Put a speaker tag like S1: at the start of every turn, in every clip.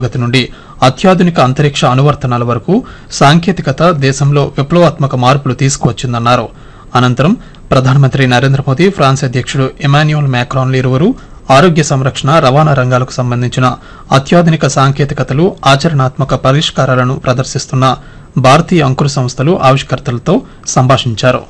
S1: గతి నుండి అత్యాధునిక అంతరిక్ష అనువర్తనాల వరకు సాంకేతికత దేశంలో విప్లవాత్మక మార్పులు తీసుకువచ్చిందన్నారు అనంతరం ప్రధానమంత్రి నరేంద్ర మోదీ ఫ్రాన్స్ అధ్యక్షుడు ఎమాన్యుయల్ మ్యాక్రాన్లు ఇరువురు ఆరోగ్య సంరక్షణ రవాణా రంగాలకు సంబంధించిన అత్యాధునిక సాంకేతికతలు ఆచరణాత్మక పరిష్కారాలను ప్రదర్శిస్తున్న భారతీయ అంకుర సంస్థలు ఆవిష్కర్తలతో సంభాషించారు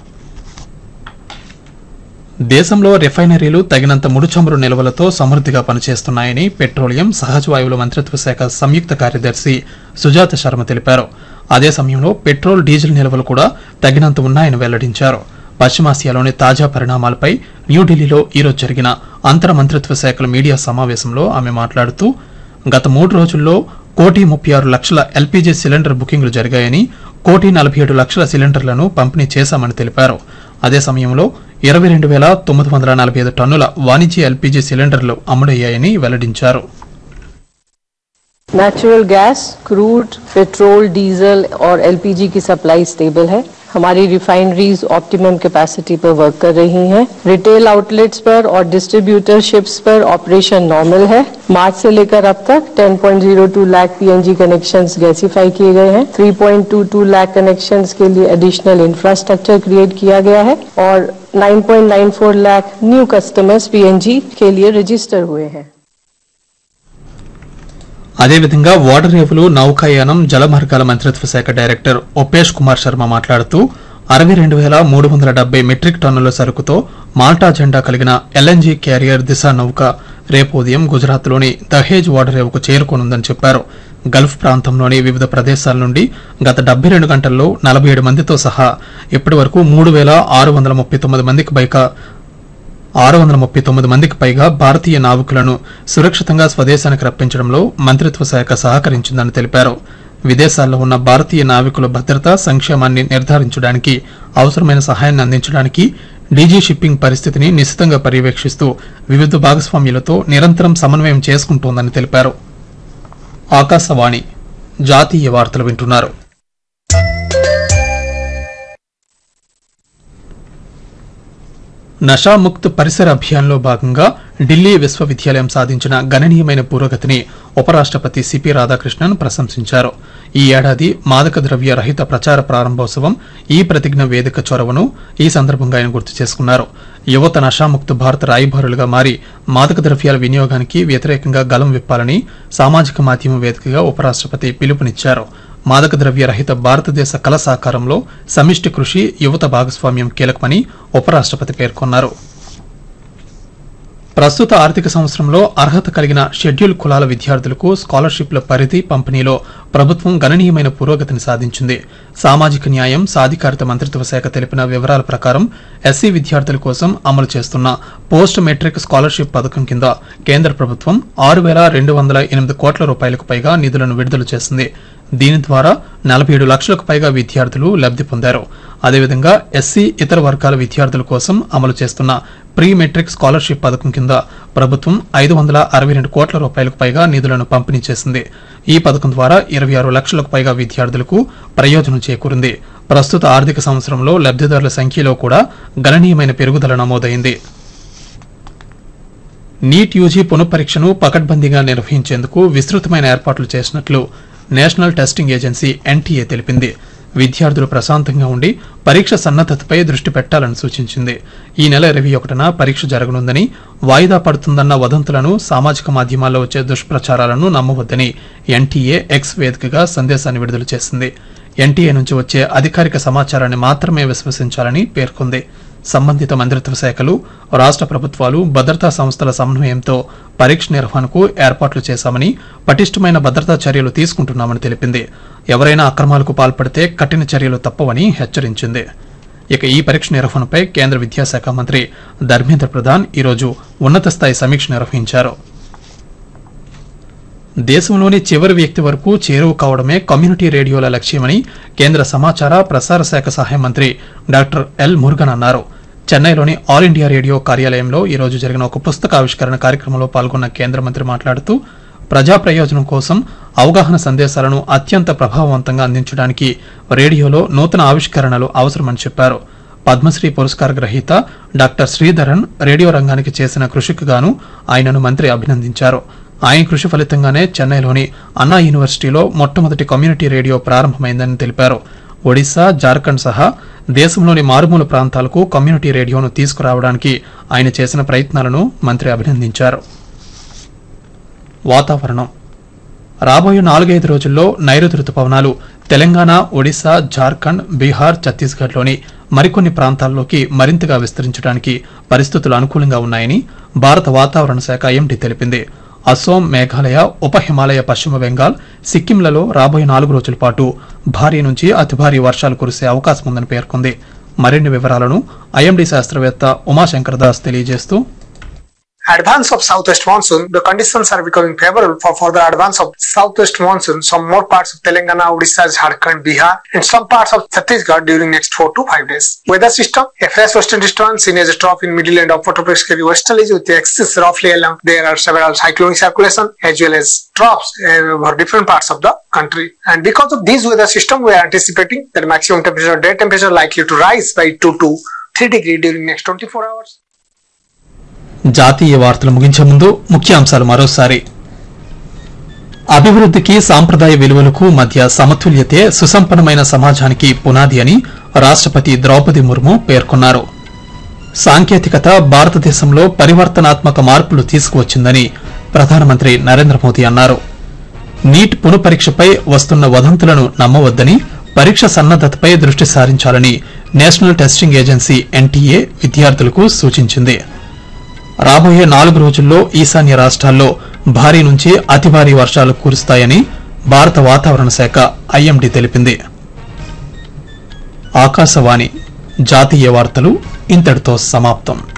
S1: దేశంలో రిఫైనరీలు తగినంత ముడి చమురు నిల్వలతో సమృద్ధిగా పనిచేస్తున్నాయని పెట్రోలియం సహజ వాయువుల మంత్రిత్వ శాఖ సంయుక్త కార్యదర్శి సుజాత శర్మ తెలిపారు అదే సమయంలో పెట్రోల్ డీజిల్ నిల్వలు కూడా తగినంత ఉన్నాయని వెల్లడించారు పశ్చిమాసియాలోని తాజా పరిణామాలపై న్యూఢిల్లీలో ఈరోజు జరిగిన అంతర మంత్రిత్వ శాఖల మీడియా సమావేశంలో ఆమె మాట్లాడుతూ గత మూడు రోజుల్లో కోటి ముప్పై ఆరు లక్షల ఎల్పీజీ సిలిండర్ బుకింగ్లు జరిగాయని కోటి నలభై ఏడు లక్షల సిలిండర్లను పంపిణీ చేశామని తెలిపారు అదే సమయంలో ఇరవై రెండు వేల తొమ్మిది వందల నలభై ఐదు టన్నుల వాణిజ్య ఎల్పీజీ సిలిండర్లు అమ్ముడయ్యాయని వెల్లడించారు
S2: natural gas crude petrol diesel और एलपीजी की सप्लाई स्टेबल है हमारी रिफाइनरीज ऑप्टिमम कैपेसिटी पर वर्क कर रही हैं रिटेल आउटलेट्स पर और डिस्ट्रीब्यूटरशिप्स पर ऑपरेशन नॉर्मल है मार्च से लेकर अब तक 10.02 लाख पीएनजी कनेक्शंस गैसीफाई किए गए हैं 3.22 लाख कनेक्शंस के लिए एडिशनल इंफ्रास्ट्रक्चर क्रिएट किया गया है और 9.94 लाख न्यू कस्टमर्स पीएनजी के लिए रजिस्टर हुए हैं
S1: అదేవిధంగా ఓడరేవులు నౌకాయానం జలమార్గాల మంత్రిత్వ శాఖ డైరెక్టర్ ఒపేష్ కుమార్ శర్మ మాట్లాడుతూ అరవై రెండు వేల మూడు వందల డెబ్బై మెట్రిక్ టన్నుల సరుకుతో మాల్టా జెండా కలిగిన ఎల్ఎన్జీ క్యారియర్ దిశ నౌక రేపు ఉదయం గుజరాత్లోని దహేజ్ ఓడరేవుకు చేరుకోనుందని చెప్పారు గల్ఫ్ ప్రాంతంలోని వివిధ ప్రదేశాల నుండి గత డెబ్బై రెండు గంటల్లో నలభై ఏడు మందితో సహా ఇప్పటి వరకు మూడు వేల ఆరు వందల ముప్పై తొమ్మిది మందికి పైగా ఆరు వందల ముప్పై తొమ్మిది మందికి పైగా భారతీయ నావికులను సురక్షితంగా స్వదేశానికి రప్పించడంలో మంత్రిత్వ శాఖ సహకరించిందని తెలిపారు విదేశాల్లో ఉన్న భారతీయ నావికుల భద్రత సంక్షేమాన్ని నిర్ధారించడానికి అవసరమైన సహాయాన్ని అందించడానికి డీజీ షిప్పింగ్ పరిస్థితిని నిశితంగా పర్యవేక్షిస్తూ వివిధ భాగస్వామ్యులతో నిరంతరం సమన్వయం చేసుకుంటోందని తెలిపారు ఆకాశవాణి జాతీయ వార్తలు వింటున్నారు నషాముక్త్ పరిసర అభియాన్లో భాగంగా ఢిల్లీ విశ్వవిద్యాలయం సాధించిన గణనీయమైన పురోగతిని ఉపరాష్ట్రపతి సిపి రాధాకృష్ణన్ ప్రశంసించారు ఈ ఏడాది మాదక ద్రవ్య రహిత ప్రచార ప్రారంభోత్సవం ఈ ప్రతిజ్ఞ వేదిక చొరవను ఈ సందర్భంగా ఆయన గుర్తు చేసుకున్నారు యువత నషాముక్త భారత రాయబారులుగా మారి మాదక ద్రవ్యాల వినియోగానికి వ్యతిరేకంగా గలం విప్పాలని సామాజిక మాధ్యమం వేదికగా ఉపరాష్ట్రపతి పిలుపునిచ్చారు మాదక ద్రవ్య రహిత భారతదేశ కల సాకారంలో సమిష్టి కృషి యువత భాగస్వామ్యం కీలకమని ఉపరాష్ట్రపతి పేర్కొన్నారు ప్రస్తుత ఆర్థిక సంవత్సరంలో అర్హత కలిగిన షెడ్యూల్ కులాల విద్యార్థులకు స్కాలర్షిప్ల పరిధి పంపిణీలో ప్రభుత్వం గణనీయమైన పురోగతిని సాధించింది సామాజిక న్యాయం సాధికారిత మంత్రిత్వ శాఖ తెలిపిన వివరాల ప్రకారం ఎస్సీ విద్యార్థుల కోసం అమలు చేస్తున్న పోస్ట్ మెట్రిక్ స్కాలర్షిప్ పథకం కింద కేంద్ర ప్రభుత్వం ఆరు వేల రెండు వందల ఎనిమిది కోట్ల రూపాయలకు పైగా నిధులను విడుదల చేసింది దీని ద్వారా నలభై ఏడు లక్షలకు పైగా విద్యార్థులు లబ్ధి పొందారు అదేవిధంగా ఎస్సీ ఇతర వర్గాల విద్యార్థుల కోసం అమలు చేస్తున్న ప్రీ మెట్రిక్ స్కాలర్షిప్ పథకం కింద ప్రభుత్వం ఐదు వందల అరవై రెండు కోట్ల రూపాయలకు పైగా నిధులను పంపిణీ చేసింది ఈ పథకం ద్వారా ఇరవై ఆరు లక్షలకు పైగా విద్యార్థులకు ప్రయోజనం చేకూరింది ప్రస్తుత ఆర్థిక సంవత్సరంలో లబ్ధిదారుల సంఖ్యలో కూడా గణనీయమైన పెరుగుదల నమోదైంది నీట్ యూజీ పునఃపరీక్షను పకడ్బందీగా నిర్వహించేందుకు విస్తృతమైన ఏర్పాట్లు చేసినట్లు నేషనల్ టెస్టింగ్ ఏజెన్సీ ఎన్టీఏ తెలిపింది విద్యార్థులు ప్రశాంతంగా ఉండి పరీక్ష సన్నద్ధతపై దృష్టి పెట్టాలని సూచించింది ఈ నెల ఇరవై ఒకటిన పరీక్ష జరగనుందని వాయిదా పడుతుందన్న వదంతులను సామాజిక మాధ్యమాల్లో వచ్చే దుష్ప్రచారాలను నమ్మవద్దని ఎన్టీఏ ఎక్స్ వేదికగా సందేశాన్ని విడుదల చేసింది ఎన్టీఏ నుంచి వచ్చే అధికారిక సమాచారాన్ని మాత్రమే విశ్వసించాలని పేర్కొంది సంబంధిత మంత్రిత్వ శాఖలు రాష్ట్ర ప్రభుత్వాలు భద్రతా సంస్థల సమన్వయంతో పరీక్ష నిర్వహణకు ఏర్పాట్లు చేశామని పటిష్టమైన భద్రతా చర్యలు తీసుకుంటున్నామని తెలిపింది ఎవరైనా అక్రమాలకు పాల్పడితే కఠిన చర్యలు తప్పవని హెచ్చరించింది ఇక ఈ పరీక్ష నిర్వహణపై కేంద్ర విద్యాశాఖ మంత్రి ధర్మేంద్ర ప్రధాన్ ఈరోజు ఉన్నత స్థాయి సమీక్ష నిర్వహించారు దేశంలోని చివరి వ్యక్తి వరకు చేరువ కావడమే కమ్యూనిటీ రేడియోల లక్ష్యమని కేంద్ర సమాచార ప్రసార శాఖ సహాయ మంత్రి డాక్టర్ ఎల్ మురుగన్ అన్నారు చెన్నైలోని ఆల్ ఇండియా రేడియో కార్యాలయంలో ఈ రోజు జరిగిన ఒక పుస్తక ఆవిష్కరణ కార్యక్రమంలో పాల్గొన్న కేంద్ర మంత్రి మాట్లాడుతూ ప్రజా ప్రయోజనం కోసం అవగాహన సందేశాలను అత్యంత ప్రభావవంతంగా అందించడానికి రేడియోలో నూతన ఆవిష్కరణలు అవసరమని చెప్పారు పద్మశ్రీ పురస్కార గ్రహీత డాక్టర్ శ్రీధరన్ రేడియో రంగానికి చేసిన కృషికి గాను ఆయనను మంత్రి అభినందించారు ఆయన కృషి ఫలితంగానే చెన్నైలోని అన్నా యూనివర్సిటీలో మొట్టమొదటి కమ్యూనిటీ రేడియో ప్రారంభమైందని తెలిపారు ఒడిశా జార్ఖండ్ సహా దేశంలోని మారుమూల ప్రాంతాలకు కమ్యూనిటీ రేడియోను తీసుకురావడానికి ఆయన చేసిన ప్రయత్నాలను మంత్రి అభినందించారు వాతావరణం రాబోయే నాలుగైదు రోజుల్లో నైరుతి రుతుపవనాలు తెలంగాణ ఒడిశా జార్ఖండ్ బీహార్ ఛత్తీస్గఢ్లోని మరికొన్ని ప్రాంతాల్లోకి మరింతగా విస్తరించడానికి పరిస్థితులు అనుకూలంగా ఉన్నాయని భారత వాతావరణ శాఖ ఐఎండీ తెలిపింది అసోం మేఘాలయ ఉప హిమాలయ పశ్చిమ బెంగాల్ సిక్కింలలో రాబోయే నాలుగు రోజుల పాటు భారీ నుంచి అతి భారీ వర్షాలు కురిసే అవకాశం ఉందని పేర్కొంది మరిన్ని వివరాలను ఐఎండీ శాస్త్రవేత్త ఉమాశంకర్ దాస్ తెలియజేస్తూ
S3: advance of southwest monsoon, the conditions are becoming favorable for further advance of southwest monsoon. Some more parts of Telangana, Odisha, Jharkhand, Bihar, and some parts of Chhattisgarh during next four to five days. Weather system: a fresh western disturbance seen as a trough in middle and upper tropospheric westerlies with the axis roughly along. There are several cyclonic circulation as well as troughs uh, for different parts of the country. And because of these weather system, we are anticipating that maximum temperature, day temperature likely to rise by two to three degree during next 24 hours.
S1: జాతీయ వార్తలు ముగించే ముందు ముఖ్యాంశాలు మరోసారి అభివృద్ధికి సాంప్రదాయ విలువలకు మధ్య సమతుల్యతే సుసంపన్నమైన సమాజానికి పునాది అని రాష్ట్రపతి ద్రౌపది ముర్ము పేర్కొన్నారు సాంకేతికత భారతదేశంలో పరివర్తనాత్మక మార్పులు తీసుకువచ్చిందని ప్రధానమంత్రి నరేంద్ర మోదీ అన్నారు నీట్ పునఃపరీక్షపై వస్తున్న వదంతులను నమ్మవద్దని పరీక్ష సన్నద్దతపై దృష్టి సారించాలని నేషనల్ టెస్టింగ్ ఏజెన్సీ ఎన్టీఏ విద్యార్థులకు సూచించింది రాబోయే నాలుగు రోజుల్లో ఈశాన్య రాష్ట్రాల్లో భారీ నుంచి అతి భారీ వర్షాలు కురుస్తాయని భారత వాతావరణ శాఖ ఐఎండీ తెలిపింది ఆకాశవాణి జాతీయ వార్తలు ఇంతటితో సమాప్తం